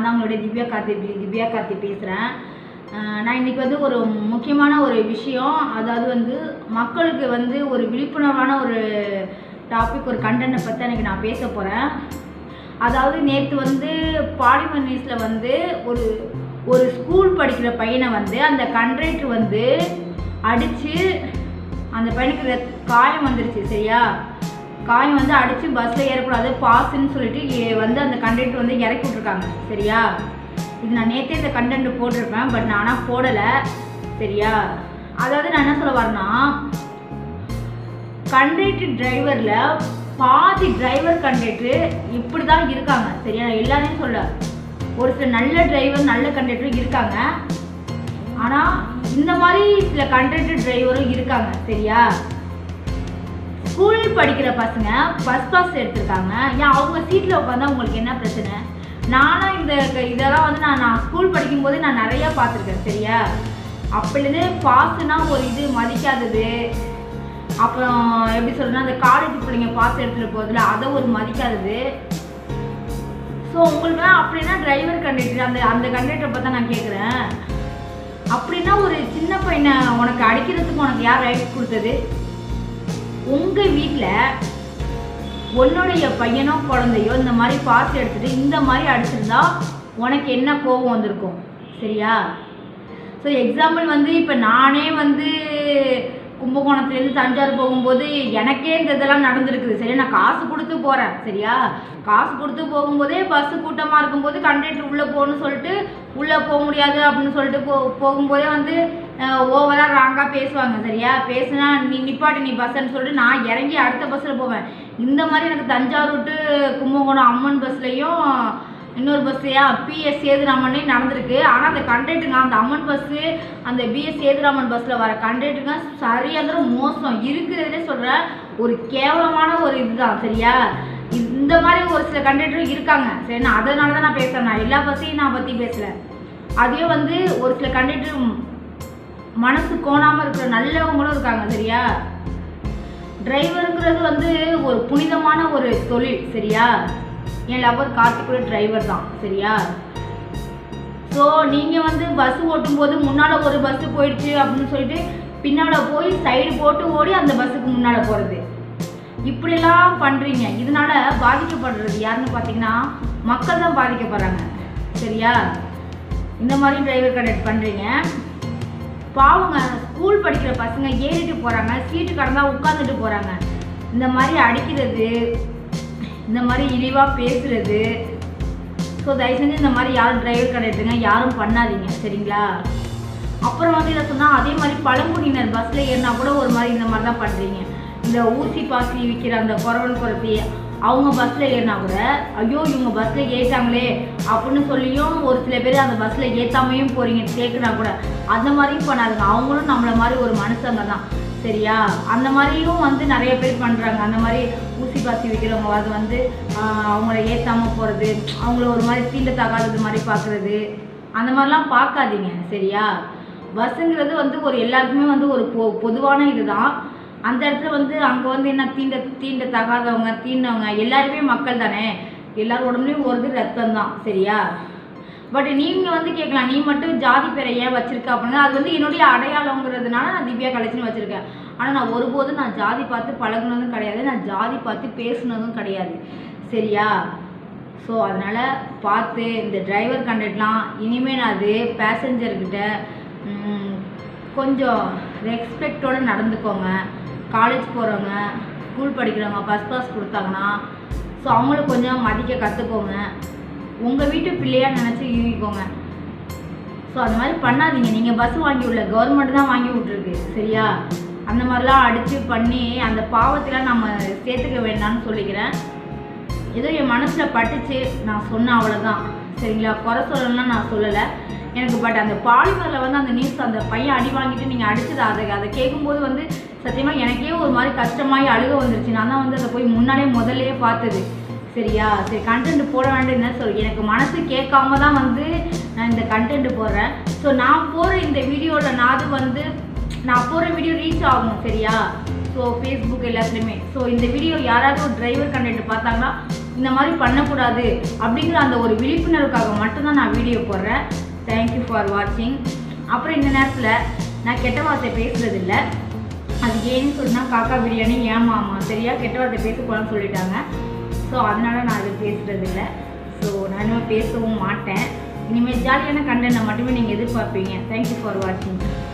நான் தான் உங்களுடைய திவ்யா கார்த்தி திவ்யா கார்த்தி பேசுகிறேன் நான் இன்னைக்கு வந்து ஒரு முக்கியமான ஒரு விஷயம் அதாவது வந்து மக்களுக்கு வந்து ஒரு விழிப்புணர்வான ஒரு டாபிக் ஒரு கண்டென்ட்டை பற்றி எனக்கு நான் பேச போகிறேன் அதாவது நேற்று வந்து பாலிமர் நியூஸில் வந்து ஒரு ஒரு ஸ்கூல் படிக்கிற பையனை வந்து அந்த கண்ட்ரேட்டர் வந்து அடித்து அந்த பையனுக்கு ரத்- காயம் வந்துருச்சு சரியா காயம் வந்து அடித்து பஸ்ஸில் ஏறக்கூடாது பாஸ்ன்னு சொல்லிட்டு ஏ- வந்து அந்த கண்டக்டர் வந்து இறக்கி விட்ருக்காங்க சரியா இது நான் நேற்றே இந்த கண்டென்ட் போட்டிருப்பேன் பட் நான் ஆனால் போடலை சரியா அதாவது நான் என்ன சொல்ல வரேன்னா கண்டக்டர் டிரைவரில் பாதி டிரைவர் கண்டக்டர் இப்படி தான் இருக்காங்க சரியா நான் எல்லாரையும் சொல்ல ஒரு சில நல்ல டிரைவர் நல்ல கண்டக்டரும் இருக்காங்க ஆனால் இந்த மாதிரி சில கண்டக்டர் டிரைவரும் இருக்காங்க சரியா ஸ்கூல் படிக்கிற பசங்க பஸ் பாஸ் எடுத்திருக்காங்க ஏன் அவங்க சீட்டில் உட்காந்தா உங்களுக்கு என்ன பிரச்சனை நானும் இந்த க- இதெல்லாம் வந்து நான் நான் ஸ்கூல் படிக்கும்போது நான் நிறையா பார்த்துருக்கேன் சரியா அப்போலேருந்து பாஸ்னா ஒரு இது மதிக்காதது அப்புறம் எப்படி சொல்றேன்னா அந்த காலேஜ் பிள்ளைங்க பாஸ் எடுத்துகிட்டு போகிறதுல அதை ஒரு மதிக்காதது ஸோ உங்களுக்கு அப்படின்னா டிரைவர் கண்டக்டர் அந்த அந்த கண்டக்டரை பார்த்தா நான் கேட்குறேன் அப்படின்னா ஒரு சின்ன பையனை உனக்கு அடிக்கிறதுக்கு உனக்கு யார் ரைட் கொடுத்தது உங்கள் வீட்டில் உன்னுடைய பையனோ குழந்தையோ இந்த மாதிரி பாஸ் எடுத்துட்டு இந்த மாதிரி அடிச்சிருந்தா உனக்கு என்ன கோபம் வந்திருக்கும் சரியா ஸோ எக்ஸாம்பிள் வந்து இப்போ நானே வந்து கும்பகோணத்துலேருந்து தஞ்சாவூர் போகும்போது எனக்கே இந்த இதெல்லாம் நடந்திருக்குது சரியா நான் காசு கொடுத்து போகிறேன் சரியா காசு கொடுத்து போகும்போதே பஸ்ஸு கூட்டமாக இருக்கும்போது கண்டக்டர் உள்ளே போகணும்னு சொல்லிட்டு உள்ளே போக முடியாது அப்படின்னு சொல்லிட்டு போ போகும்போதே வந்து ஓவராக ராங்காக பேசுவாங்க சரியா பேசுனா நீ நிப்பாட்டு நீ பஸ்ஸுன்னு சொல்லிட்டு நான் இறங்கி அடுத்த பஸ்ஸில் போவேன் இந்த மாதிரி எனக்கு தஞ்சாவூர் டு கும்பகோணம் அம்மன் பஸ்லையும் இன்னொரு பஸ்ஸையா பிஎஸ் சேதுராமனே நடந்திருக்கு ஆனால் அந்த கண்டக்டருங்க அந்த அம்மன் பஸ்ஸு அந்த பிஎஸ் சேதுராமன் பஸ்ஸில் வர கண்டக்டருங்க சரியாக மோசம் இருக்கிறதுலே சொல்கிறேன் ஒரு கேவலமான ஒரு இதுதான் சரியா இந்த மாதிரி ஒரு சில கண்டக்டரும் இருக்காங்க சரி நான் அதனால தான் நான் பேசுகிறேன் நான் எல்லா பஸ்ஸையும் நான் பற்றி பேசல அதே வந்து ஒரு சில கண்டக்டர் மனசு கோணாமல் இருக்கிற நல்லவங்களும் இருக்காங்க சரியா டிரைவருங்கிறது வந்து ஒரு புனிதமான ஒரு தொழில் சரியா என் லவர் கார்த்திக் கூட டிரைவர் தான் சரியா ஸோ நீங்கள் வந்து பஸ் ஓட்டும்போது முன்னால் ஒரு பஸ்ஸு போயிடுச்சு அப்படின்னு சொல்லிட்டு பின்னால் போய் சைடு போட்டு ஓடி அந்த பஸ்ஸுக்கு முன்னால் போகிறது இப்படிலாம் பண்ணுறீங்க இதனால பாதிக்கப்படுறது யாருன்னு பார்த்தீங்கன்னா மக்கள் தான் பாதிக்கப்படுறாங்க சரியா இந்த மாதிரி டிரைவர் கண்டக்ட் பண்ணுறீங்க பாவங்க ஸ்கூல் படிக்கிற பசங்க ஏறிட்டு போகிறாங்க சீட்டு கடந்தா உட்காந்துட்டு போகிறாங்க இந்த மாதிரி அடிக்கிறது இந்த மாதிரி இழிவாக பேசுறது ஸோ தயவு செஞ்சு இந்த மாதிரி யாரும் டிரைவர் கிடையாதுங்க யாரும் பண்ணாதீங்க சரிங்களா அப்புறம் வந்து இதை சொன்னால் அதே மாதிரி பழங்குடியினர் பஸ்ஸில் ஏறினா கூட ஒரு மாதிரி இந்த மாதிரி தான் பண்ணுறீங்க இந்த ஊசி பாசி விற்கிற அந்த குறவன் குறத்தி அவங்க பஸ்ஸில் ஏறினா கூட ஐயோ இவங்க பஸ்ஸில் ஏறிட்டாங்களே அப்படின்னு சொல்லியும் ஒரு சில பேர் அந்த பஸ்ஸில் ஏற்றாமையும் போகிறீங்க கேட்குனா கூட அந்த மாதிரியும் பண்ணாதுங்க அவங்களும் நம்மளை மாதிரி ஒரு மனுஷங்க தான் சரியா அந்த மாதிரியும் வந்து நிறைய பேர் பண்ணுறாங்க அந்த மாதிரி ஊசி பாசி விற்கிறவங்க அது வந்து ஆஹ், அவங்கள ஏற்றாமல் போகிறது அவங்கள ஒரு மாதிரி தீண்டத்தகாதது மாதிரி பார்க்குறது அந்த மாதிரிலாம் பார்க்காதீங்க சரியா பஸ்ஸுங்கிறது வந்து ஒரு எல்லாருக்குமே வந்து ஒரு பொ பொதுவான இதுதான் அந்த இடத்துல வந்து அங்கே வந்து என்ன தீண்ட தீண்ட தகாதவங்க தீண்டவங்க எல்லாருமே மக்கள் தானே எல்லார் உடம்புலையும் ஒரு இது ரத்தம் தான் சரியா பட் நீங்கள் வந்து கேட்கலாம் நீ மட்டும் ஜாதி பேரை ஏன் வச்சிருக்க அப்படின்னா அது வந்து என்னுடைய அடையாளங்கிறதுனால நான் திவ்யா கலெக்ஷன் வச்சுருக்கேன் ஆனால் நான் ஒருபோதும் நான் ஜாதி பார்த்து பழகுனதும் கிடையாது நான் ஜாதி பார்த்து பேசுனதும் கிடையாது சரியா ஸோ அதனால் பார்த்து இந்த டிரைவர் கண்டக்ட்லாம் இனிமேல் நான் அது பேசஞ்சர்கிட்ட கொஞ்சம் ரெஸ்பெக்டோடு நடந்துக்கோங்க காலேஜ் போகிறவங்க ஸ்கூல் படிக்கிறவங்க பஸ் பாஸ் கொடுத்தாங்கன்னா ஸோ அவங்களும் கொஞ்சம் மதிக்க கற்றுக்கோங்க உங்கள் வீட்டு பிள்ளையாக நினச்சி யூகிக்கோங்க ஸோ அந்த மாதிரி பண்ணாதீங்க நீங்கள் பஸ் வாங்கி விடல கவர்மெண்ட் தான் வாங்கி விட்ருக்கு சரியா அந்த மாதிரிலாம் அடித்து பண்ணி அந்த பாவத்தெல்லாம் நம்ம சேர்த்துக்க வேண்டாம்னு சொல்லிக்கிறேன் ஏதோ என் மனசில் பட்டுச்சு நான் சொன்னேன் அவ்வளோதான் சரிங்களா குறை சொல்லணும்னா நான் சொல்லலை எனக்கு பட் அந்த பாலிமரில் வந்து அந்த நியூஸ் அந்த பையன் அடி வாங்கிட்டு நீங்கள் அடிச்சது அதை அதை கேட்கும்போது வந்து சத்தியமாக எனக்கே ஒரு மாதிரி கஷ்டமாகி அழுக வந்துருச்சு நான் தான் வந்து அதை போய் முன்னாடியே முதல்லயே பார்த்தது சரியா சரி கண்டென்ட் போட வேண்டியதுன்னு சொல்லி எனக்கு மனசு கேட்காம தான் வந்து நான் இந்த கண்டென்ட் போடுறேன் ஸோ நான் போகிற இந்த வீடியோவில் நான் வந்து நான் போகிற வீடியோ ரீச் ஆகும் சரியா ஸோ ஃபேஸ்புக் எல்லாத்துலேயுமே ஸோ இந்த வீடியோ யாராவது ஒரு டிரைவர் கண்டென்ட் பார்த்தாங்கன்னா இந்த மாதிரி பண்ணக்கூடாது அப்படிங்கிற அந்த ஒரு விழிப்புணர்வுக்காக மட்டும்தான் நான் வீடியோ போடுறேன் தேங்க்யூ ஃபார் வாட்சிங் அப்புறம் இந்த நேரத்தில் நான் கெட்ட வார்த்தை பேசுறது இல்ல அது ஏன்னு சொன்னால் காக்கா பிரியாணி ஏமாமா சரியா கெட்ட வார்த்தை பேசக்கூடாதுன்னு சொல்லிட்டாங்க ஸோ அதனால நான் அது பேசுறது இல்லை ஸோ நான் இனிமேல் பேசவும் மாட்டேன் இனிமேல் ஜாலியான கண்டென்ட்டை மட்டுமே நீங்கள் எதிர்பார்ப்பீங்க தேங்க்யூ ஃபார் வாட்சிங்